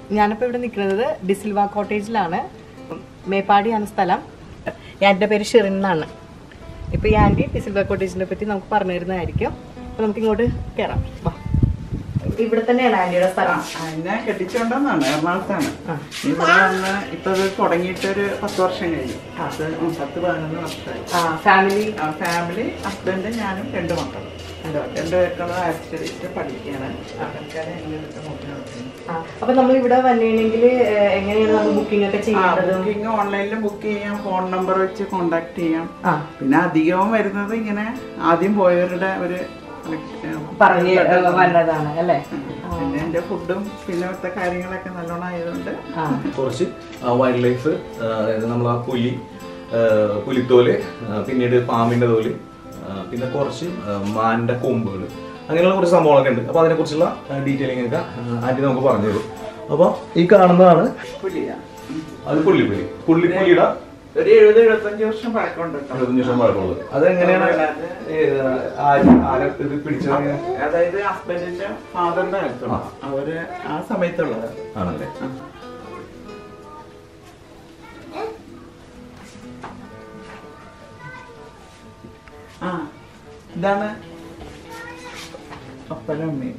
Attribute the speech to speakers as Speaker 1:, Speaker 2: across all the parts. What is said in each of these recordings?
Speaker 1: ഞാനിപ്പോൾ ഇവിടെ നിൽക്കുന്നത് ഡിസിൽവ കോട്ടേജിലാണ് മേപ്പാടിയാണ് സ്ഥലം ഈ ആൻറ്റിൻ്റെ പേര് ഷെറിൻ എന്നാണ് ഇപ്പോൾ ഈ ആൻറ്റി ഡിസിൽവ കോട്ടേജിനെ പറ്റി നമുക്ക് പറഞ്ഞു തരുന്നതായിരിക്കും അപ്പോൾ നമുക്ക് ഇങ്ങോട്ട് കയറാം വാ ഇവിടെ തന്നെയാണ് ആൻറ്റിയുടെ സ്ഥലം
Speaker 2: എന്നെ കെട്ടിച്ചുകൊണ്ടെന്നാണ് എറണാകുളത്താണ്
Speaker 1: ആ.
Speaker 2: ഇവിടെ വന്ന് ഇപ്പൊ ഇത് തുടങ്ങിയിട്ട് ഒരു പത്ത് വർഷം കഴിഞ്ഞു പത്ത് ഉം, പത്ത് പതിനൊന്ന് വർഷമായി
Speaker 1: ആ ഫാമിലി
Speaker 2: ആ ഫാമിലി ഹസ്ബൻഡ് ഞാനും രണ്ട് മക്കളും രണ്ട് പേർക്കുള്ള ഹയർ സ്റ്റഡീസ് പഠിക്കുകയാണ് ആൾക്കാരെ എങ്ങനെ നോക്കി നടത്തുന്നു
Speaker 1: ആ അപ്പോൾ നമ്മൾ ഇവിടെ വന്നിട്ടുണ്ടെങ്കിൽ എങ്ങനെയാണ് നമ്മൾ ബുക്കിംഗ് ഒക്കെ ചെയ്യേണ്ടത്
Speaker 2: ബുക്കിംഗ് ഓൺലൈനിൽ ബുക്ക് ചെയ്യാം ഫോൺ നമ്പർ വെച്ച് കോണ്ടാക്ട് ചെയ്യാം
Speaker 1: ആ
Speaker 2: പിന്നെ അധികവും വരുന്നത് ഇങ്ങനെ ആദ്യം പോയവരുടെ ഒരു
Speaker 1: പറഞ്ഞ് വന്നതാണ് അല്ലേ
Speaker 2: പിന്നെ എൻ്റെ ഫുഡും പിന്നെ ഇവിടുത്തെ കാര്യങ്ങളൊക്കെ നല്ലോണം ആയതുകൊണ്ട്
Speaker 1: ആ
Speaker 3: കുറച്ച് വൈൽഡ് ലൈഫ് അതായത് നമ്മൾ ആ പുലി ആ, പുലിത്തോല് ആ, പിന്നീട് പാമ്പിന്റെ തോല് ആ, പിന്നെ കുറച്ച് ആ, മാനിന്റെ കൊമ്പുകൾ അങ്ങനെയുള്ള കുറച്ച് സംഭവങ്ങളൊക്കെ ഉണ്ട് അപ്പോൾ അതിനെക്കുറിച്ചുള്ള ഡീറ്റെയിലിംഗ് ഒക്കെ ആൻറ്റി നമുക്ക് പറഞ്ഞു തരും അപ്പോൾ ഈ കാണുന്നതാണ്
Speaker 2: പുലിയാ
Speaker 3: അത് പുള്ളിപ്പുലി പുള്ളിപ്പുലിയുടെ
Speaker 2: ഒരു എഴുപത് എഴുപത്തഞ്ച് വർഷം പഴക്കമുണ്ട് കേട്ടോ.
Speaker 3: എഴുപത്തഞ്ച് വർഷം പഴക്കമുള്ളത് അതെങ്ങനെയാണ് ഏത് ആര് ആരെ ഇത് പിടിച്ചത്
Speaker 2: അതായത് ഹസ്ബൻഡിന്റെ ഫാദറിന്റെ കാലത്തുള്ള അവര് ആ സമയത്തുള്ളത്
Speaker 3: ആണല്ലേ
Speaker 2: ആ ഇതാണ് അപ്പനും അമ്മയും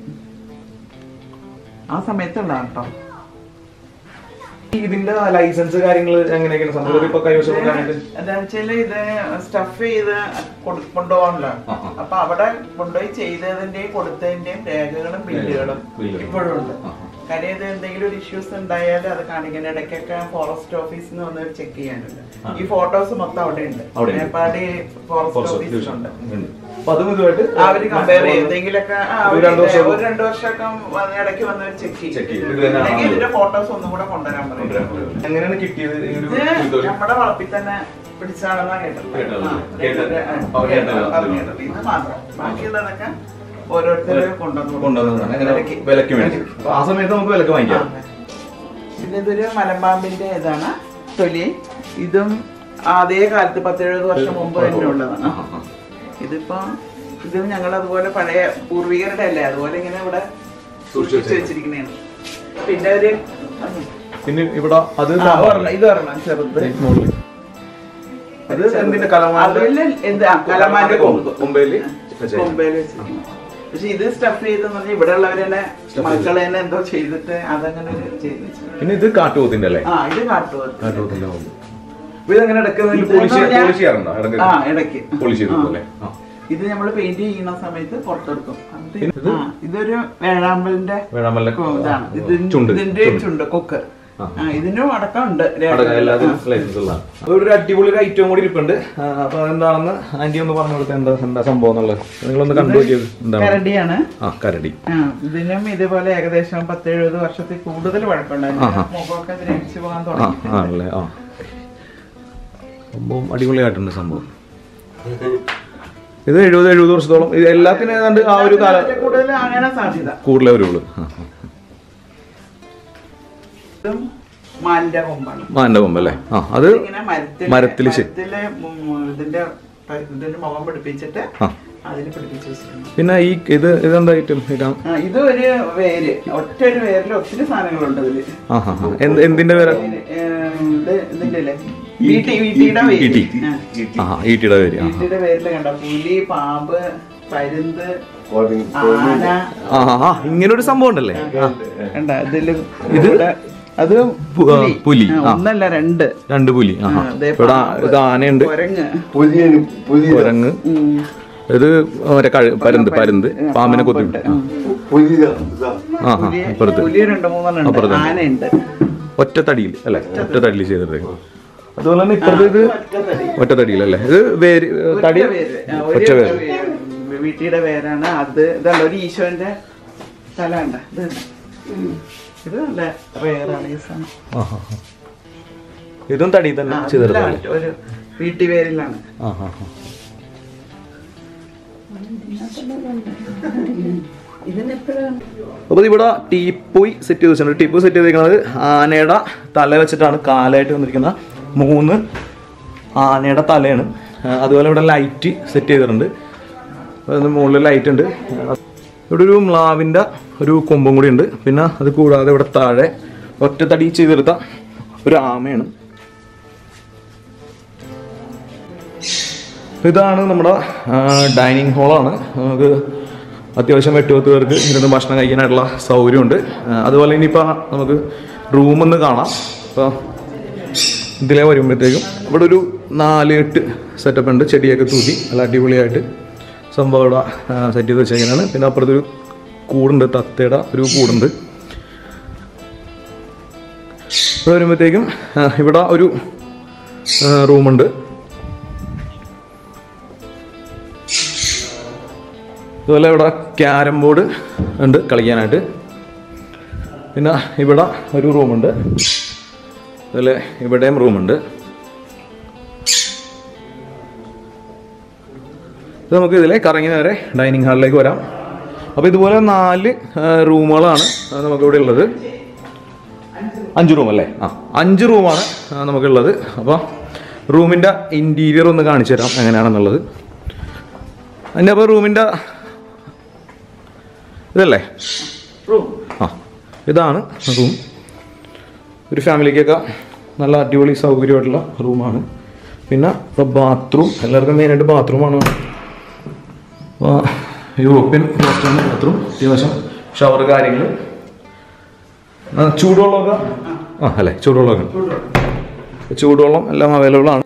Speaker 2: ആ സമയത്തുള്ളതാണ് കേട്ടോ
Speaker 3: ഇതിന്റെ ലൈസൻസ് കാര്യങ്ങൾ എങ്ങനെയൊക്കെയാണ് സംഭവം ഇപ്പൊ കൈവശപ്പെടാനായിട്ട്
Speaker 2: എന്താ വെച്ചാല് ഇത് സ്റ്റഫ് ചെയ്ത് കൊടു- കൊണ്ടുപോകാനല്ലോ
Speaker 3: ആ, ആ.
Speaker 2: അപ്പൊ അവിടെ കൊണ്ടുപോയി ചെയ്തതിന്റെയും കൊടുത്തതിന്റെയും രേഖകളും ബില്ലുകളും
Speaker 3: ബില്ലുകളും.
Speaker 2: ഇപ്പോഴും ഉണ്ട്
Speaker 3: ആ, ആ.
Speaker 2: കാര്യം ഇത് എന്തെങ്കിലും ഒരു ഇഷ്യൂസ് ഉണ്ടായാൽ അത് കാണിക്കാൻ ഇടയ്ക്കൊക്കെ ഫോറസ്റ്റ് ഓഫീസിൽ നിന്ന് വന്ന് ചെക്ക് ചെയ്യാനുണ്ട്
Speaker 3: ആ.
Speaker 2: ഈ ഫോട്ടോസ് മൊത്തം അവിടെ ഉണ്ട്
Speaker 3: അവിടെ ഉണ്ട്.
Speaker 2: മേപ്പാടി ഫോറസ്റ്റ്
Speaker 3: കുറച്ച്
Speaker 2: ഓഫീസിലുണ്ട്
Speaker 3: ഉണ്ട്. അപ്പൊ അതും ഇതുമായിട്ട്
Speaker 2: അവര് കമ്പയർ ചെയ്യും എന്തെങ്കിലുമൊക്കെ ആ,
Speaker 3: ഒരു
Speaker 2: അവര്
Speaker 3: രണ്ട് വർഷം
Speaker 2: ഒരു രണ്ട് വർഷമൊക്കെ വന്ന് ഇടയ്ക്ക് വന്ന് ചെക്ക്
Speaker 3: Check ചെയ്യും. ഇത്
Speaker 2: ചെയ്യും
Speaker 3: തന്നെ
Speaker 2: അല്ലെങ്കിൽ
Speaker 3: ആണോ?
Speaker 2: ഇതിന്റെ ഫോട്ടോസ് ഒന്നും കൂടെ കൊണ്ടുവരാൻ പറയും
Speaker 3: എങ്ങനെയാണ് കിട്ടിയത് ഈ ഒരു
Speaker 2: ഇത്
Speaker 3: പുലിത്തോല്?
Speaker 2: നമ്മുടെ വളപ്പിൽ തന്നെ പിടിച്ചാണെന്നാ കേട്ടത്
Speaker 3: കേട്ടത്.
Speaker 2: ആ,
Speaker 3: കേട്ടത്.
Speaker 2: ആ,
Speaker 3: അവർ കേട്ടത്.
Speaker 2: പറഞ്ഞു കേട്ടത്. ഇത് മാത്രം ബാക്കിയുള്ളതൊക്കെ ഓരോരുത്തര് കൊണ്ടുവന്നു
Speaker 3: കൊണ്ടുവന്നതാണ് അങ്ങനെ
Speaker 2: വിലക്ക്.
Speaker 3: വിലക്ക് വേണ്ടി അപ്പൊ ആ സമയത്ത് നമുക്ക് വിലക്ക് വാങ്ങിക്കാം
Speaker 2: ആ. പിന്നെ ഇതൊരു മലമ്പാമ്പിന്റെ ഇതാണ് തൊലി ഇതും അതേ കാലത്ത് പത്തെഴുപത് വർഷം മുമ്പ് തന്നെ ഉള്ളതാണ്
Speaker 3: ആ, ആ.
Speaker 2: ഇതിപ്പോ ഇതും ഞങ്ങൾ അതുപോലെ പഴയ പൂർവികരുടെ അല്ലേ അതുപോലെ ഇങ്ങനെ ഇവിടെ സൂക്ഷിച്ചു വെച്ചിരിക്കുന്നതാണ് പിന്നെ ഒരു
Speaker 3: പിന്നെ ഇവിടെ അത്
Speaker 2: ആ, ഒരെണ്ണം, ഇത് ഒരെണ്ണം ചെറുത്
Speaker 3: മുകളിൽ. അത് എന്തിന്റെ കലമാന്റെ
Speaker 2: അതില് എന്ത് ആ, കലമാന്റെ കൊമ്പ്
Speaker 3: കൊമ്പയില് വെച്ചേ.
Speaker 2: കൊമ്പേല് വെച്ചിരിക്കുന്നു പക്ഷെ ഇത് സ്റ്റഫ് ചെയ്തെന്ന് പറഞ്ഞാൽ ഇവിടെ ഉള്ളവര് തന്നെ മക്കളെ തന്നെ എന്തോ ചെയ്തിട്ട് അതങ്ങനെ ഒരു ചെയ്ത് വെച്ചിട്ടുണ്ട്.
Speaker 3: പിന്നെ ഇത് കാട്ടുപോത്തിന്റെ അല്ലേ
Speaker 2: ആ ഇത് കാട്ടുപോത്ത്
Speaker 3: കാട്ടുപോത്തിന്റെ കൊമ്പ് അപ്പൊ ഇതെങ്ങനെ ഇടയ്ക്ക്
Speaker 2: ഇത്
Speaker 3: പോളിഷ്
Speaker 2: എന്ന് പറഞ്ഞാ-
Speaker 3: പോളിഷ് ചെയ്യാറുണ്ടോ ഇടയ്ക്ക്
Speaker 2: ആ ഇടയ്ക്ക്
Speaker 3: പോളിഷ് ചെയ്ത്
Speaker 2: ആ.
Speaker 3: പോലെ ആ.
Speaker 2: ഇത് നമ്മൾ പെയിന്റ് ചെയ്യുന്ന സമയത്ത് പുറത്തെടുക്കും അത്
Speaker 3: പിന്നെ ഇത്?
Speaker 2: ആ, ഇതൊരു വേഴാമ്പലിന്റെ
Speaker 3: വേഴാമ്പലിന്റെ
Speaker 2: കൊ- ഇതാണ് ഇതിൻ-
Speaker 3: ചുണ്ട്,
Speaker 2: ഇതിന്റെ
Speaker 3: ചുണ്ട്.
Speaker 2: ചുണ്ട് കൊക്ക്
Speaker 3: ആ.
Speaker 2: ആ, ഇതിനും അടക്കമുണ്ട്
Speaker 3: അടക്കം എല്ലാത്തിനും ലൈസൻസ് ഉള്ളതാണ് ഒരു അടിപൊളി ഒരു ഐറ്റവും കൂടി ഇരിപ്പുണ്ട് ആ, അപ്പൊ അതെന്താണെന്ന് ആന്റി ഒന്ന് പറഞ്ഞു കൊടുത്ത എന്താ എന്താ സംഭവം എന്നുള്ളത് നിങ്ങളൊന്ന് കണ്ടുപിടിച്ചത് എന്താണ്
Speaker 2: കരടിയാണ്
Speaker 3: ആ കരടി
Speaker 2: ആ, ഇതിനും ഇതുപോലെ ഏകദേശം പത്ത് എഴുപത് വർഷത്തിൽ കൂടുതൽ വഴക്കുണ്ടായിരുന്നു
Speaker 3: ആഹാ.
Speaker 2: മുഖമൊക്കെ ദ്രവിച്ചു പോകാൻ
Speaker 3: ആ
Speaker 2: തുടങ്ങി
Speaker 3: ആണല്ലേ ആ സംഭവം അടിപൊളിയായിട്ടുണ്ട് സംഭവം ഇത് എഴുപത് എഴുപത് വർഷത്തോളം ഇത് എല്ലാത്തിനും ഏതാണ്ട് ആ ഒരു കാല
Speaker 2: കൂടുതൽ അങ്ങനെ സാധ്യത
Speaker 3: കൂടുതലേ വരുള്ളൂ ആ, ആ.
Speaker 2: ഇതും മാനിന്റെ കൊമ്പാണ്
Speaker 3: മാൻ്റെ കൊമ്പ് അല്ലേ ആ അത്
Speaker 2: ഇങ്ങനെ മരത്തില്
Speaker 3: മരത്തില് ശരി.
Speaker 2: മരത്തില് ഉം ഇതിന്റെ ഇതിന്റെ മുഖം പിടിപ്പിച്ചിട്ട്
Speaker 3: ആ
Speaker 2: അതിന് പിടിപ്പിച്ച് വെച്ചിട്ടുണ്ട്
Speaker 3: പിന്നെ ഈ ഇത് ഇതെന്താ ഐറ്റം ഇതാണ്
Speaker 2: ആ, ഇത് ഒരു വേര് ഒറ്റ ഒരു വേരിൽ ഒത്തിരി സാധനങ്ങളുണ്ട് ഇതില്
Speaker 3: ആ ഹാ ഹാ എന്ത് എന്തിന്റെ പേര്
Speaker 2: ഇതിന്, ഏം, ഇത് ഇതിന്റെ അല്ലേ വീട്ടി വീട്ടിയുടെ വേര്
Speaker 3: ഈട്ടി.
Speaker 2: ആ.
Speaker 3: ആ ഈട്ടിയുടെ പേര് ആ
Speaker 2: വീട്ടിയുടെ പേരില് കണ്ട പുലി പാമ്പ് പരുന്ത് ആന
Speaker 3: ആ ആ, ആ ഇങ്ങനെ ഒരു സംഭവം ഉണ്ടല്ലേ ആ
Speaker 2: കണ്ട ഇതില്
Speaker 3: ഇത്?
Speaker 2: ഇവിടെ അത്
Speaker 3: പു- ആ, പുലി,
Speaker 2: ആ,
Speaker 3: ആ.
Speaker 2: ഒന്നല്ല രണ്ട്
Speaker 3: രണ്ട് പുലി ആ
Speaker 2: ആ, ദേ
Speaker 3: ഇവിടെ
Speaker 2: പാമ്പ്.
Speaker 3: ഇത് ആനയുണ്ട്
Speaker 2: കുരങ്ങ്
Speaker 4: പുതിയ പുതിയ
Speaker 3: കുരങ്ങ്
Speaker 2: ഉം.
Speaker 3: ഇത് മറ്റേ കഴ പരുന്ത് പരുന്ത് പാമ്പിനെ കൊത്തി
Speaker 2: പാമ്പുണ്ട്.
Speaker 3: ആ.
Speaker 2: ഉം.
Speaker 4: പുതിയ ഇതാ.
Speaker 3: ആ ആ
Speaker 2: പുലി
Speaker 3: അപ്പുറത്ത്
Speaker 2: പുലി രണ്ട് മൂന്നെണ്ണം ഉണ്ട്
Speaker 3: അപ്പുറത്തുണ്ട്.
Speaker 2: ആനയുണ്ട്
Speaker 3: ഒറ്റ തടിയിൽ അല്ലേ ഒറ്റ തടിയിൽ ചെയ്തിട്ടേക്കും അതുപോലെ തന്നെ ഇപ്പുറത്ത് ഇത്
Speaker 2: ഒറ്റത്തടി.
Speaker 3: ഒറ്റ തടിയിലല്ലേ ഇത് വേര് തടി
Speaker 2: ഒറ്റ പേര്. ആ, ഒരു
Speaker 3: ഒറ്റ പേര്
Speaker 2: വേ- വീട്ടിയുടെ പേരാണ് അത് ഇതല്ല ഒരു ഈശോന്റെ തല ഉണ്ട് ഇത് ഇത് നല്ല റെയറാണ് ഈ സാധനം
Speaker 3: ആ, ആ, ആ. ഇതും തടി തന്നെ
Speaker 2: ആ,
Speaker 3: ചെയ്തെടുത്തല്ലേ
Speaker 2: ഇതെല്ലാം ഒരു വീട്ടി പേരിലാണ്
Speaker 3: ആ ആ ആ. അപ്പോൾ ഇവിടെ ടീപ്പോയി സെറ്റ് ചെയ്ത് വെച്ചിട്ടുണ്ട് ടീപ്പോയി സെറ്റ് ചെയ്തിരിക്കുന്നത് ആനയുടെ തല വെച്ചിട്ടാണ് കാലായിട്ട് വന്നിരിക്കുന്ന മൂന്ന് ആനയുടെ തലയാണ് ആ, അതുപോലെ ഇവിടെ ലൈറ്റ് സെറ്റ് ചെയ്തിട്ടുണ്ട് അത് മുകളിൽ ലൈറ്റ് ഉണ്ട് ഇവിടെ ഒരു മ്ലാവിൻ്റെ ഒരു കൊമ്പും കൂടി ഉണ്ട് പിന്നെ അത് കൂടാതെ ഇവിടെ താഴെ ഒറ്റത്തടി ചെയ്തെടുത്ത ഒരു ആമയാണ് ഇതാണ് നമ്മുടെ ഡൈനിങ് ഹാളാണ് നമുക്ക് അത്യാവശ്യം എട്ടുപത്ത് പേർക്ക് ഇരുന്ന് ഭക്ഷണം കഴിക്കാനായിട്ടുള്ള സൗകര്യമുണ്ട് ആ, അതുപോലെ ഇനിയിപ്പോൾ നമുക്ക് റൂമൊന്ന് കാണാം അപ്പോൾ ഇതിലേ വരുമ്പോഴത്തേക്കും ഇവിടെ ഒരു നാല് എട്ട് സെറ്റപ്പ് ഉണ്ട് ചെടിയൊക്കെ തൂക്കി നല്ല അടിപൊളിയായിട്ട് സംഭവം ഇവിടെ സെറ്റ് ചെയ്ത് വെച്ചേക്കാനാണ് പിന്നെ അപ്പുറത്തൊരു കൂടുണ്ട് തത്തയുടെ ഒരു കൂടുണ്ട് ഇവിടെ വരുമ്പോഴത്തേക്കും ആ, ഇവിടെ ഒരു റൂമുണ്ട് അതുപോലെ ഇവിടെ ക്യാരം ബോർഡ് ഉണ്ട് കളിക്കാനായിട്ട് പിന്നെ ഇവിടെ ഒരു റൂമുണ്ട് അതുപോലെ ഇവിടെയും റൂമുണ്ട് ഇത് നമുക്ക് ഇതിലെ കറങ്ങി നേരെ ഡൈനിങ് ഹാളിലേക്ക് വരാം അപ്പോൾ ഇതുപോലെ നാല് ആ, റൂമുകളാണ് ആ, നമുക്കിവിടെ ഉള്ളത് അഞ്ച് റൂം അല്ലേ ആ അഞ്ച് റൂമാണ് ആ, നമുക്കുള്ളത് അപ്പോൾ റൂമിൻ്റെ ഇൻറ്റീരിയർ ഒന്ന് കാണിച്ചു തരാം എങ്ങനെയാണെന്നുള്ളത് അതിൻ്റെ അപ്പോൾ റൂമിൻ്റെ ഇതല്ലേ
Speaker 2: റൂം
Speaker 3: ആ ഇതാണ് റൂം ഒരു ഫാമിലിക്കൊക്കെ നല്ല അടിപൊളി സൗകര്യമായിട്ടുള്ള റൂമാണ് പിന്നെ ഇപ്പോൾ ബാത്റൂം എല്ലാവർക്കും മെയിനായിട്ട് ബാത്റൂമാണ് യൂറോപ്യൻ വെസ്റ്റേൺ ബാത്റൂം അത്യാവശ്യം ഷവർ കാര്യങ്ങൾ ചൂടുവെള്ളമൊക്കെ ആ അല്ലേ ചൂടുവെള്ളമൊക്കെ ഉണ്ട്. ചൂടുവെള്ളം എല്ലാം അവൈലബിൾ ആണ്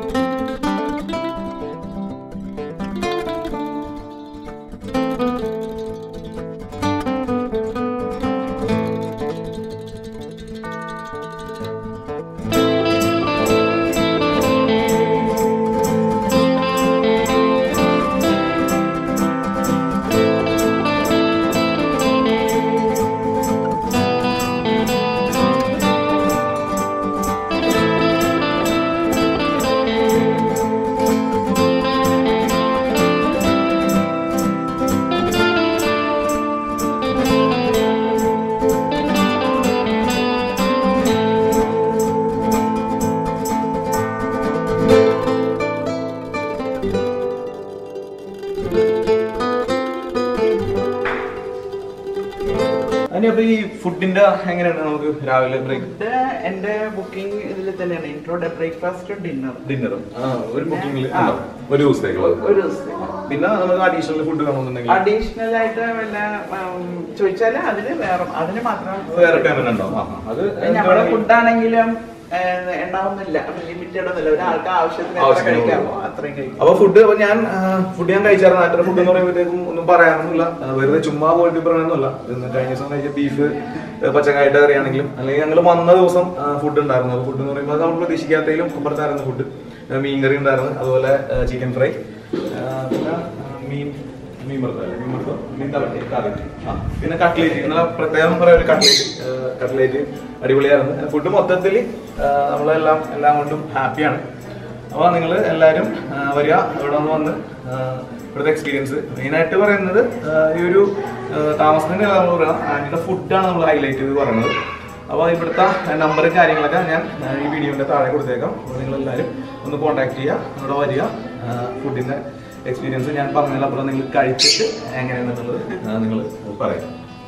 Speaker 3: അതിനപ്പോ ഈ ഫുഡിന്റെ എങ്ങനെയാണ് നമുക്ക് രാവിലെ ബ്രേക്ക്
Speaker 2: ഇത് എന്റെ ബുക്കിംഗ് ഇതിൽ തന്നെയാണ് ഇൻക്ലൂഡ് ബ്രേക്ക്ഫാസ്റ്റ് ഡിന്നർ
Speaker 3: ഡിന്നറും ഒരു ബുക്കിംഗിൽ
Speaker 2: ആ.
Speaker 3: ഒരു ദിവസത്തേക്കുള്ളത്
Speaker 2: ഒരു ദിവസത്തെ
Speaker 3: പിന്നെ നമുക്ക് അഡീഷണൽ ഫുഡ് വേണമെന്നുണ്ടെങ്കിൽ
Speaker 2: അഡീഷണൽ ആയിട്ട് വല്ല ഉം, ചോദിച്ചാല് അതിന് വേറെ അതിന് മാത്രം
Speaker 3: വേറെ പേയ്മെന്റ് ഉണ്ടോ ആ, ആ. അത്
Speaker 2: നമ്മുടെ ഫുഡാണെങ്കിലും ഉണ്ടാവുന്നില്ല ലിമിറ്റഡ് ഒന്നുമില്ല ഒരാൾക്ക് ആവശ്യത്തിന് എത്ര
Speaker 3: ആവശ്യത്തിന്
Speaker 2: കഴിക്കാമോ അത്രയും കഴിക്കാം
Speaker 3: അപ്പൊ ഫുഡ് അപ്പൊ ഞാൻ ഫുഡ് ഞാൻ കഴിച്ചായിരുന്നു നാട്ടിലെ ഫുഡ് എന്ന് പറയുമ്പോഴത്തേക്കും ഒന്നും പറയാനൊന്നുമില്ല ആ, വെറുതെ ചുമ്മാ പോയിട്ട് പറയണമെന്നില്ല ഇന്ന് കഴിഞ്ഞ ദിവസം കഴിച്ച ബീഫ് പച്ചക്കായിട്ട് കറിയാണെങ്കിലും അല്ലെങ്കിൽ ഞങ്ങൾ വന്ന ദിവസം ഫുഡ് ഉണ്ടായിരുന്നു ഫുഡ് എന്ന് പറയുമ്പോൾ അത് നമ്മൾ പ്രതീക്ഷിക്കാത്തതിലും അപ്പുറത്തായിരുന്നു ഫുഡ് മീൻ കറി ഉണ്ടായിരുന്നു അതുപോലെ ചിക്കൻ ഫ്രൈ പിന്നെ ആ, മീൻ മീൻ വറുത്തതല്ലേ? മീൻ വറുത്തോ? മീൻ തലട്ടി, കറി. ആ, പിന്നെ കട്ട്ലേറ്റ് ഇന്നലെ പ്രത്യേകം പറയാം ഒരു കട്ട്ലേറ്റ് കട്ട്ലേറ്റ് അടിപൊളിയായിരുന്നു ഫുഡ് മൊത്തത്തിൽ നമ്മളെല്ലാം എല്ലാം കൊണ്ടും ഹാപ്പിയാണ് അപ്പോൾ നിങ്ങൾ എല്ലാവരും ആ, വരിക ഇവിടെ ഒന്ന് വന്ന് ആ, ഇവിടുത്തെ എക്സ്പീരിയൻസ് മെയിനായിട്ട് പറയുന്നത് ആ, ഈ ഒരു ആ, താമസത്തിൻ്റെ നമ്മൾ പറയാം അതിൻ്റെ ഫുഡാണ് നമ്മൾ ഹൈലൈറ്റ് ചെയ്ത് പറയുന്നത് അപ്പോൾ ഇവിടുത്തെ നമ്പറും കാര്യങ്ങളൊക്കെ ഞാൻ ആ, ഈ വീഡിയോൻ്റെ താഴെ കൊടുത്തേക്കാം അപ്പോൾ നിങ്ങളെല്ലാവരും ഒന്ന് കോൺടാക്ട് ചെയ്യുക ഇവിടെ വരിക ഫുഡിൻ്റെ എക്സ്പീരിയൻസ് ഞാൻ പറഞ്ഞതിലപ്പുറം നിങ്ങൾ കഴിച്ചിട്ട് എങ്ങനെയാണെന്നുള്ളത് നിങ്ങൾ പറയാം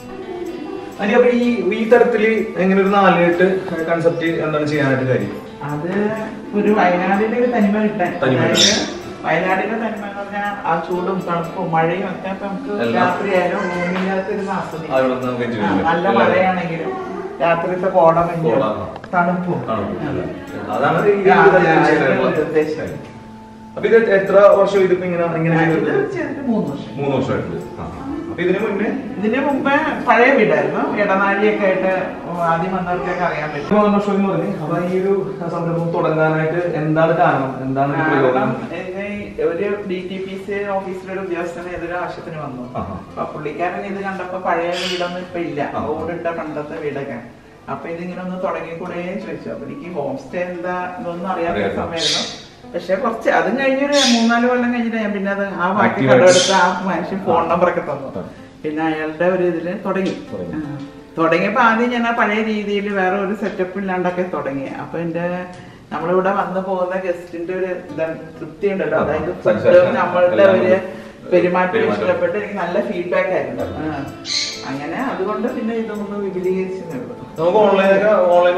Speaker 3: അനി അപ്പൊ ഈ ഈ തരത്തില് എങ്ങനെ ഒരു നാലെട്ട് കൺസെപ്റ്റ് എന്താണ് ചെയ്യാനായിട്ട് കാര്യം
Speaker 2: അത് ഒരു വയനാടിന്റെ ഒരു തനിമ കിട്ടാൻ
Speaker 3: തനിമ
Speaker 2: അതായത്
Speaker 3: കിട്ടാൻ.
Speaker 2: വയനാടിന്റെ തനിമ എന്ന് പറഞ്ഞാൽ ആ ചൂടും തണുപ്പും മഴയും ഒക്കെ അപ്പൊ നമുക്ക്
Speaker 3: എല്ലാം.
Speaker 2: രാത്രിയായാലും റൂമിനകത്ത് ഇരുന്ന് ആസ്വദിക്കാം
Speaker 3: അവിടെ നിന്ന് നമുക്ക് enjoy
Speaker 2: ആ,
Speaker 3: ചെയ്യാം.
Speaker 2: നല്ല
Speaker 3: എല്ലാം.
Speaker 2: മഴയാണെങ്കിലും രാത്രിത്തെ കോടമഞ്ഞും
Speaker 3: കോട.
Speaker 2: തണുപ്പും
Speaker 3: ആണോ? അതാണ് ഈ
Speaker 2: ആ,
Speaker 3: ഒരു
Speaker 2: അതെ,
Speaker 3: തരത്തിൽ
Speaker 2: അതിന്റെ
Speaker 3: ചെയ്യാനുള്ളത്.
Speaker 2: ഉദ്ദേശം.
Speaker 3: അപ്പൊ ഇത് എത്ര വർഷം ഇതിപ്പോ ഇങ്ങനെ ഇങ്ങനെ
Speaker 2: ആ, ഇത്
Speaker 3: ചെയ്തിട്ട്?
Speaker 2: ചെയ്തിട്ട് മൂന്ന് വർഷം
Speaker 3: മൂന്ന് വർഷമായിട്ടുണ്ട് ആ. അപ്പൊ ഇതിനു മുന്നേ
Speaker 2: ഇതിന് മുമ്പേ പഴയ വീടായിരുന്നു ഇടനാഴിയൊക്കെ ആയിട്ട് ആദ്യം വന്നവർക്കൊക്കെ അറിയാൻ പറ്റും
Speaker 3: മൂന്ന് വർഷം എന്ന് പറഞ്ഞു അപ്പൊ ഈ ഒരു സംരംഭം തുടങ്ങാനായിട്ട് എന്താണ് കാരണം എന്താണ് ഒരു
Speaker 2: കാരണം
Speaker 3: പ്രയോജനം
Speaker 2: ഇത് ഒരു ഡി ടി പി സി ഓഫീസിലൊരു ഉദ്യോഗസ്ഥന് ഏതൊരു ആവശ്യത്തിന് വന്നു
Speaker 3: ആഹാ.
Speaker 2: അപ്പൊ പുള്ളിക്കാരൻ ഇത് കണ്ടപ്പോ പഴയ വീടൊന്നും ഇപ്പൊ ഇല്ല
Speaker 3: ആ.
Speaker 2: ഓടിട്ട പണ്ടത്തെ വീടൊക്കെ അപ്പൊ ഇതിങ്ങനെ ഒന്ന് തുടങ്ങിക്കൂടെ ചോദിച്ചു അപ്പൊ എനിക്ക് ഹോം സ്റ്റേ എന്താ ഇതൊന്നും അറിയാത്ത
Speaker 3: അറിയാത്ത.
Speaker 2: സമയമായിരുന്നു പക്ഷെ കുറച്ച് അതും കഴിഞ്ഞൊരു മൂന്നാല് കൊല്ലം കഴിഞ്ഞിട്ട് ഞാൻ പിന്നെ അത് ആ ബാക്കി
Speaker 3: Active ആയിട്ട്.
Speaker 2: കടമെടുത്ത് ആ മനുഷ്യൻ ഫോൺ നമ്പറൊക്കെ തന്നു പിന്നെ അയാളുടെ ഒരു ഇതില് തുടങ്ങി
Speaker 3: തുടങ്ങി.
Speaker 2: ആ. തുടങ്ങിയപ്പോ ആദ്യം ഞാൻ ആ പഴയ രീതിയിൽ വേറെ ഒരു സെറ്റപ്പ് ഇല്ലാണ്ടൊക്കെ തുടങ്ങി അപ്പൊ എന്റെ നമ്മളിവിടെ വന്നു പോകുന്ന ഗസ്റ്റിന്റെ ഒരു ഇതാണ് തൃപ്തി ഉണ്ടല്ലോ
Speaker 3: ആ,
Speaker 2: അതായത്
Speaker 3: satisfaction.
Speaker 2: ഫുഡ് നമ്മളുടെ
Speaker 3: എല്ലാം
Speaker 2: ഒരു
Speaker 3: ഒരു
Speaker 2: പെരുമാറ്റം
Speaker 3: പെരുമാറ്റം.
Speaker 2: ഇഷ്ടപ്പെട്ട് എനിക്ക് നല്ല ഫീഡ്ബാക്ക് ആയിരുന്നു ആ. അങ്ങനെ അതുകൊണ്ട് പിന്നെ ഇതൊന്ന് വിപുലീകരിച്ചേ ഉള്ളൂ
Speaker 3: നമുക്ക് ഓൺലൈൻ ഓൺലൈൻ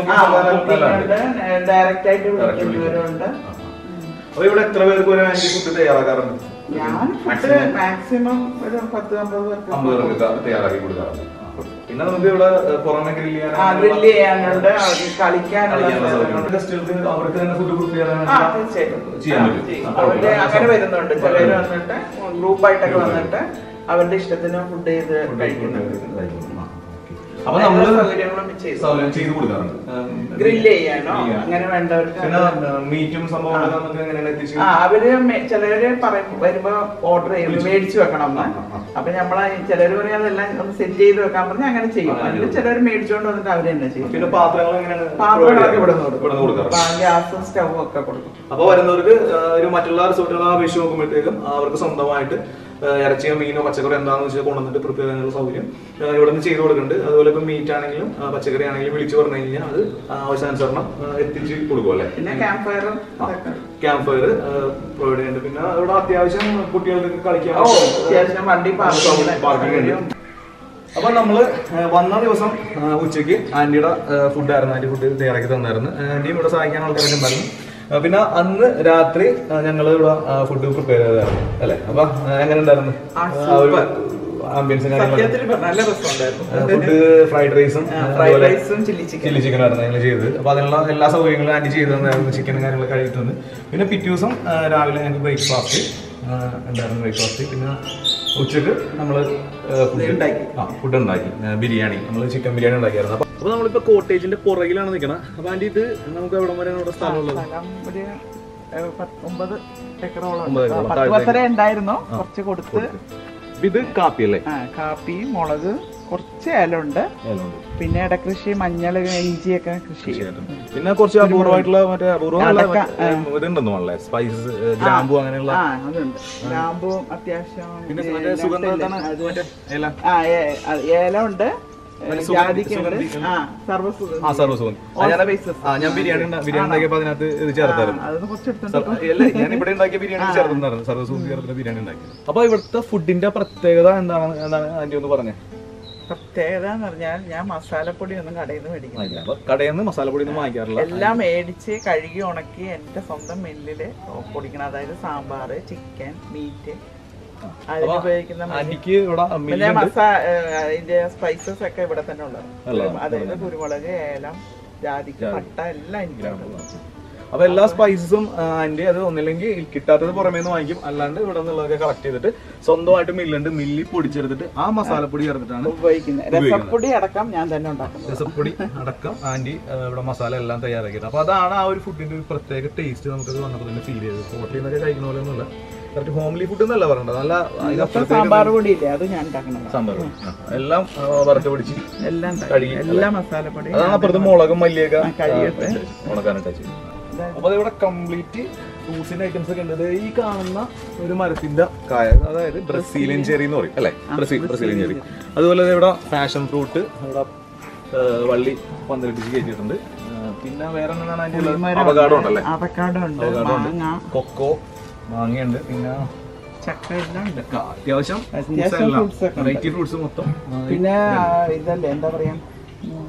Speaker 2: ഡയറക്റ്റ് ആയിട്ട് വിളിക്കുന്നവരുണ്ട്
Speaker 3: അപ്പൊ ഇവിടെ എത്ര പേർക്ക് ഒരു ആന്റി ഫുഡ് തയ്യാറാക്കാറുണ്ട്
Speaker 2: ഞാൻ ഫുഡ് മാക്സിമം ഒരു പത്ത് അമ്പത്
Speaker 3: അമ്പത്
Speaker 2: പേർക്ക്
Speaker 3: പേർക്ക് തയ്യാറാക്കി കൊടുക്കാറുണ്ട് പിന്നെ നമുക്ക് ഇവിടെ ഏഹ്, പുറമെ ഗ്രില്ല്
Speaker 2: ആ ഗ്രില്ല് ചെയ്യാനുണ്ട് അവർക്ക് കളിക്കാനുള്ള സ്ഥലങ്ങളുണ്ട്.
Speaker 3: ഗസ്റ്റുകൾക്ക് അവർക്ക് തന്നെ ഫുഡ് പ്രിപ്പയർ
Speaker 2: ആ, തീർച്ചയായിട്ടും.
Speaker 3: ചെയ്യാൻ
Speaker 2: ആ,
Speaker 3: പറ്റും
Speaker 2: ചെയ്യും.
Speaker 3: ആ,
Speaker 2: അവരുടെ
Speaker 3: കുഴപ്പമില്ല.
Speaker 2: അങ്ങനെ വരുന്നുണ്ട് ചിലര് വന്നിട്ട് ഗ്രൂപ്പായിട്ടൊക്കെ വന്നിട്ട് അവരുടെ ഇഷ്ടത്തിന് ഫുഡ് ചെയ്ത് കഴിക്കുന്നുണ്ട്
Speaker 3: അപ്പൊ നമ്മള്
Speaker 2: എല്ലാ സൗകര്യങ്ങളും ചെയ്തു.
Speaker 3: സൗകര്യം ചെയ്ത് കൊടുക്കാറുണ്ട്
Speaker 2: ഗ്രില്ല് ചെയ്യാനോ
Speaker 3: Grill ചെയ്യാൻ.
Speaker 2: അങ്ങനെ വേണ്ടവർക്ക്
Speaker 3: പിന്നെ
Speaker 2: അത്
Speaker 3: മീറ്റും സംഭവങ്ങളൊക്കെ നമുക്ക് എങ്ങനെയാണ് എത്തിച്ച്
Speaker 2: ആ അവര് മെ- ചിലര് പറയും വരുമ്പോ ഓർഡർ ചെയ്യും മേടിച്ചു വെക്കണം എന്ന്
Speaker 3: ആ, ആ.
Speaker 2: അപ്പൊ നമ്മളെ ചിലര് പറയും അതെല്ലാം ഒന്ന് സെറ്റ് ചെയ്ത് വെക്കാൻ പറഞ്ഞാൽ അങ്ങനെ ചെയ്യും
Speaker 3: അങ്ങനെ
Speaker 2: അതിൽ ചിലര് മേടിച്ചോണ്ട് വന്നിട്ട് അവര് തന്നെ ചെയ്യും
Speaker 3: പിന്നെ പാത്രങ്ങൾ എങ്ങനെയാണ്
Speaker 2: പാത്രങ്ങളൊക്കെ ഇവിടെ
Speaker 3: ഇവിടെ കൊടുക്കാറുണ്ട്
Speaker 2: ഗ്യാസും സ്റ്റവും ഒക്കെ കൊടുക്കും
Speaker 3: അപ്പൊ വരുന്നവർക്ക് ആ, ഒരു മറ്റുള്ള റിസോർട്ടുകളെ അപേക്ഷിച്ച് നോക്കുമ്പോഴത്തേക്കും അവർക്ക് സ്വന്തമായിട്ട് ആ, ഇറച്ചിയോ മീനോ പച്ചക്കറി എന്താണെന്ന് വെച്ചാൽ കൊണ്ടുവന്നിട്ട് പ്രിപ്പയർ ചെയ്യാനുള്ള സൗകര്യം ആ, ഇവിടെ നിന്ന് ചെയ്ത് കൊടുക്കുന്നുണ്ട് അതുപോലെ ഇപ്പൊ മീറ്റ് ആണെങ്കിലും ആ, പച്ചക്കറി ആണെങ്കിലും വിളിച്ചു പറഞ്ഞു കഴിഞ്ഞാൽ അത് ആവശ്യാനുസരണം ആ, എത്തിച്ച് കൊടുക്കും അല്ലേ
Speaker 2: പിന്നെ ക്യാമ്പ് ഫയറും ഇതൊക്കെ
Speaker 3: ക്യാമ്പ് ഫയർ പ്രൊവൈഡ് ചെയ്യുന്നുണ്ട് പിന്നെ ഇവിടെ അത്യാവശ്യം കുട്ടികൾക്ക് കളിക്കാൻ
Speaker 2: ഓ അത്യാവശ്യം വണ്ടി പാർക്കിംഗ്
Speaker 3: പാർക്കിംഗ് ഉണ്ട് അപ്പൊ നമ്മള് ആ, വന്ന ദിവസം ആ, ഉച്ചയ്ക്ക് ആന്റിയുടെ ഫുഡ് ആയിരുന്നു ആന്റി ഫുഡ് തയ്യാറാക്കി തന്നായിരുന്നു ആന്റിയും ഇവിടെ സഹായിക്കാൻ ആൾക്കാരൊക്കെ ഉണ്ടായിരുന്നു ആ, പിന്നെ അന്ന് രാത്രി ഞങ്ങൾ ഇവിടെ ഫുഡ് പ്രിപ്പയർ ചെയ്തായിരുന്നു അല്ലെ അപ്പൊ ആ, എങ്ങനെ ഉണ്ടായിരുന്നു
Speaker 2: ആ,
Speaker 3: ആ ഒരു ആംബിയൻസും കാര്യങ്ങളൊക്കെ
Speaker 2: സത്യത്തിൽ പറഞ്ഞാൽ നല്ല രസമുണ്ടായിരുന്നു
Speaker 3: ഫുഡ് ഫ്രൈഡ് റൈസും
Speaker 2: ഫ്രൈഡ് റൈസും ചില്ലി ചിക്കൻ
Speaker 3: ചില്ലി ചിക്കൻ ആയിരുന്നു ഞങ്ങൾ ചെയ്തത് അപ്പൊ അതിനുള്ള എല്ലാ സൗകര്യങ്ങളും ആന്റി ചെയ്തു തന്നായിരുന്നു ചിക്കനും കാര്യങ്ങളൊക്കെ കഴിച്ചു തന്നു പിന്നെ പിറ്റേ ദിവസം ആ, രാവിലെ ഞങ്ങൾക്ക് ബ്രേക്ക്ഫാസ്റ്റ് ഉണ്ടായിരുന്നു ബ്രേക്ക്ഫാസ്റ്റ് പിന്നെ ഉച്ചക്ക് നമ്മൾ
Speaker 2: ഉണ്ടാക്കി.
Speaker 3: ഫുഡ് ഉണ്ടാക്കി ആ, ബിരിയാണി നമ്മൾ ചിക്കൻ ബിരിയാണി ഉണ്ടാക്കിയായിരുന്നു അപ്പൊ അപ്പൊ നമ്മളിപ്പോ കോട്ടേജിന്റെ പുറകിലാണ് നിൽക്കണം അപ്പൊ ആന്റി ഇത് നമുക്ക് എവിടെ വരെയാണ് ഇവിടെ സ്ഥലമുള്ളത്
Speaker 2: സ്ഥലം ഒരു ഏഹ്, പത്ത് ഒമ്പത് ഏക്കറോളം
Speaker 3: ഒമ്പത്
Speaker 2: ഉണ്ട്. ആ,
Speaker 3: ഏക്കറോളം.
Speaker 2: പത്ത്
Speaker 3: താഴത്തേക്ക്.
Speaker 2: പത്തര ഉണ്ടായിരുന്നു കുറച്ച് കൊടുത്ത്
Speaker 3: അപ്പൊ ഇത് കാപ്പി അല്ലേ
Speaker 2: ആ കാപ്പി മുളക് കുറച്ച് ഏലമുണ്ട്
Speaker 3: ഏലമുണ്ട്.
Speaker 2: പിന്നെ ഇടകൃഷി മഞ്ഞൾ ഇഞ്ചിയൊക്കെ കൃഷി ചെയ്യും.
Speaker 3: പിന്നെ കുറച്ച് അപൂർവമായിട്ടുള്ള മറ്റേ അപൂർവമല്ല
Speaker 2: അടക്ക,
Speaker 3: മറ്റേ ഇതുണ്ടെന്ന് പറഞ്ഞേ സ്പൈസസ് ഗ്രാമ്പു അങ്ങനെയുള്ള
Speaker 2: ആ അതുണ്ട് ഗ്രാമ്പും അത്യാവശ്യം
Speaker 3: പിന്നെ
Speaker 2: ഏ,
Speaker 3: മറ്റേ സുഗന്ധ
Speaker 2: അത്
Speaker 3: മറ്റേ ഇല
Speaker 2: ആ ഏ- ആ, ഏലമുണ്ട്
Speaker 3: മറ്റേ സുഗന്ധി-
Speaker 2: ജാതിക്കുണ്ട്
Speaker 3: സുഗന്ധി.
Speaker 2: ആ സർവ്വസുഗന്ധി
Speaker 3: ആ സർവ്വസുഖം
Speaker 2: All spices.
Speaker 3: ആ ഞാൻ ബിരിയാണി ഉണ്ടാ- ബിരിയാണി ഉണ്ടാക്കിയപ്പോ അതിനകത്ത് ഇത് ചേർത്തായിരുന്നു
Speaker 2: അതൊന്ന് കുറച്ച് എടുത്തോണ്ട്
Speaker 3: സർ- അല്ല, ഞാൻ ഇവിടെ ഉണ്ടാക്കിയ ബിരിയാണി ചേർത്തുണ്ടായിരുന്നു സർവ്വസുഖം ചേർത്തിട്ട് ബിരിയാണി ഉണ്ടാക്കി അപ്പൊ ഇവിടുത്തെ ഫുഡിന്റെ പ്രത്യേകത എന്താണ് എന്താണ് ആന്റി ഒന്ന് പറഞ്ഞേ
Speaker 2: പ്രത്യേകത എന്ന് പറഞ്ഞാൽ ഞാൻ മസാലപ്പൊടി ഒന്നും കടയിൽ നിന്ന് മേടിക്കുന്നില്ല
Speaker 3: അപ്പൊ കടയിൽ നിന്ന് മസാലപ്പൊടി ഒന്നും വാങ്ങിക്കാറില്ല
Speaker 2: എല്ലാം മേടിച്ച് കഴുകി ഉണക്കി എന്റെ സ്വന്തം മില്ലില് പൊടിക്കണം അതായത് സാമ്പാറ് ചിക്കൻ മീറ്റ് അതിന്
Speaker 3: അപ്പൊ
Speaker 2: ഉപയോഗിക്കുന്ന മല്ലി-
Speaker 3: ആന്റിക്ക് ഇവിടെ
Speaker 2: പിന്നെ
Speaker 3: മില്ലുണ്ട്
Speaker 2: മസാ ഏഹ് അതിന്റെ സ്പൈസസ് ഒക്കെ ഇവിടെ തന്നെ ഉള്ളത്
Speaker 3: ഉള്ളതാ.
Speaker 2: അതായത് കുരുമുളക് ഏലം ജാതിക്ക പട്ട എല്ലാം എനിക്ക്
Speaker 3: അപ്പൊ എല്ലാ സ്പൈസസും ആന്റി അത് ഒന്നില്ലെങ്കിൽ കിട്ടാത്തത് പുറമേ നിന്ന് വാങ്ങിക്കും അല്ലാണ്ട് ഇവിടെ നിന്നുള്ളതൊക്കെ കളക്ട് ചെയ്തിട്ട് സ്വന്തമായിട്ട് മില്ലുണ്ട് മില്ലി പൊടിച്ചെടുത്തിട്ട് ആ മസാലപ്പൊടി ചേർത്തിട്ടാണ്
Speaker 2: ഉപയോഗിക്കുന്നത് രസപ്പൊടി അടക്കം ഞാൻ തന്നെ ഉണ്ടാക്കുന്നത്
Speaker 3: രസപ്പൊടി അടക്കം ആന്റി ആ, ഇവിടെ മസാല എല്ലാം തയ്യാറാക്കിയത് അപ്പൊ അതാണ് ആ ഒരു ഫുഡിന്റെ ഒരു പ്രത്യേക ടേസ്റ്റ് നമുക്കത് വന്നപ്പോൾ തന്നെ ഫീൽ ചെയ്തത് ഹോട്ടലിൽ നിന്നൊക്കെ കഴിക്കുന്ന പോലെ ഒന്നുമില്ല കറക്റ്റ് ഹോംലി ഫുഡ് എന്നല്ല പറയണ്ടത് നല്ല
Speaker 2: ഇപ്പൊ
Speaker 3: അതിനപ്പുറത്തേക്ക്
Speaker 2: സാമ്പാർ പൊടി ഇല്ലേ അത് ഞാൻ ഉണ്ടാക്കണം
Speaker 3: സാമ്പാർ ആ, എല്ലാം ആ, വറുത്ത് പിടിച്ച്
Speaker 2: എല്ലാം ഉണ്ടാക്കും.
Speaker 3: കഴുകി,
Speaker 2: എല്ലാ മസാലപ്പൊടി
Speaker 3: അതാണ് അപ്പുറത്ത് മുളകും മല്ലിയൊക്കെ
Speaker 2: ആ, കഴുകിയിട്ട്.
Speaker 3: ഉണക്കാനായിട്ട് വെച്ചത് അപ്പൊ ഇവിടെ കംപ്ലീറ്റ് ഫ്രൂട്ട്സിന്റെ ഐറ്റംസ് ഒക്കെ ഉണ്ട് ദേ ഈ കാണുന്ന ഒരു മരത്തിന്റെ കായ അതായത് ബ്രസീലിയൻ ചെറി എന്ന് പറയും അല്ലെ ബ്രസീലിയൻ ചെറി അതുപോലെ ദേ ഇവിടെ പാഷൻ ഫ്രൂട്ട് ഇവിടെ ആ, വള്ളി പന്തലിപ്പിച്ച് കയറ്റിയിട്ടുണ്ട് ആ, പിന്നെ വേറെ എന്താണ് അതിന്റെ അവകാടം ഉണ്ടല്ലേ
Speaker 2: അവക്കാടോ ഉണ്ട്
Speaker 3: അവകാടോ ഉണ്ട്
Speaker 2: മാങ്ങ
Speaker 3: കൊക്കോ മാങ്ങയുണ്ട് പിന്നെ
Speaker 2: ചക്ക എല്ലാം ഉണ്ട്
Speaker 3: ആ, അത്യാവശ്യം
Speaker 2: അത്യാവശ്യം fruits ഒക്കെ ഉണ്ട്.
Speaker 3: വെറൈറ്റി ഫ്രൂട്ട്സ് മൊത്തം ആ,
Speaker 2: പിന്നെ ആ, ഇതല്ലേ എന്താ പറയാ ഉം,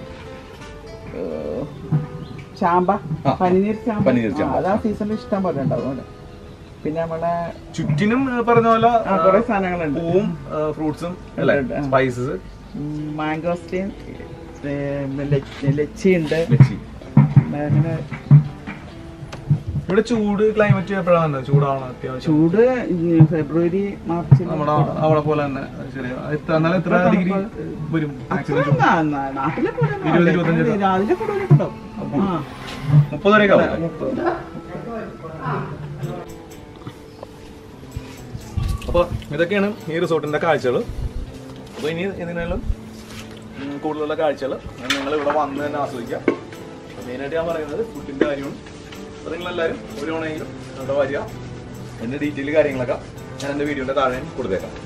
Speaker 2: ഏഹ്, ചാമ്പ
Speaker 3: ആ.
Speaker 2: പനിനീർ ചാമ്പ
Speaker 3: പനിനീർ
Speaker 2: ആ,
Speaker 3: ചാമ്പ.
Speaker 2: അതാ സീസണിൽ ഇഷ്ടം പോലെ ഉണ്ടാവും അവിടെ പിന്നെ നമ്മളെ
Speaker 3: ചുറ്റിനും ആ, പറഞ്ഞ പോലെ
Speaker 2: ആ, കുറെ സാധനങ്ങളുണ്ട്
Speaker 3: പൂവും ഫ്രൂട്ട്സും അല്ലെ
Speaker 2: ഉണ്ട്, ആ.
Speaker 3: സ്പൈസസ്
Speaker 2: മാംഗോസ്റ്റീൻ ലച്ചി ഉണ്ട്
Speaker 3: വെച്ചി
Speaker 2: അങ്ങനെ
Speaker 3: ഇവിടെ ചൂട് ക്ലൈമറ്റ് എപ്പോഴാണ് ചൂടാവണം അത്യാവശ്യം
Speaker 2: ചൂട് ഈ ഫെബ്രുവരി മാർച്ചിൽ
Speaker 3: നമ്മുടെ അവിടെ പോലെ തന്നെ ശരി എത്ര എന്നാലും എത്ര ഡിഗ്രി വരും മാക്സിമം ചൂട്?
Speaker 2: നാട്ടിലെ പോലെ ഒന്നും
Speaker 3: ഇരുപത്,
Speaker 2: അല്ല.
Speaker 3: ഇരുപത്തഞ്ച്
Speaker 2: രാവിലെ കൂടുതലൊക്കെ ഉണ്ടാവും ആ
Speaker 3: മുപ്പത് വരെയൊക്കെ ആവും
Speaker 2: മുപ്പത്.
Speaker 3: അപ്പൊ ഇതൊക്കെയാണ് ഈ റിസോർട്ടിന്റെ കാഴ്ചകൾ അപ്പൊ ഇനി ഇതിനെല്ലാം ഉം, കൂടുതലുള്ള കാഴ്ചകൾ നിങ്ങൾ ഇവിടെ വന്ന് തന്നെ ആസ്വദിക്കാം മെയിനായിട്ട് ഞാൻ പറയുന്നത് ഫുഡിന്റെ കാര്യമാണ് അപ്പൊ നിങ്ങളെല്ലാവരും ഒരു തവണയെങ്കിലും ഇവിടെ വരിക എന്റെ ഡീറ്റെയിൽ കാര്യങ്ങളൊക്കെ ഞാൻ എന്റെ വീഡിയോന്റെ താഴെ കൊടുത്തേക്കാം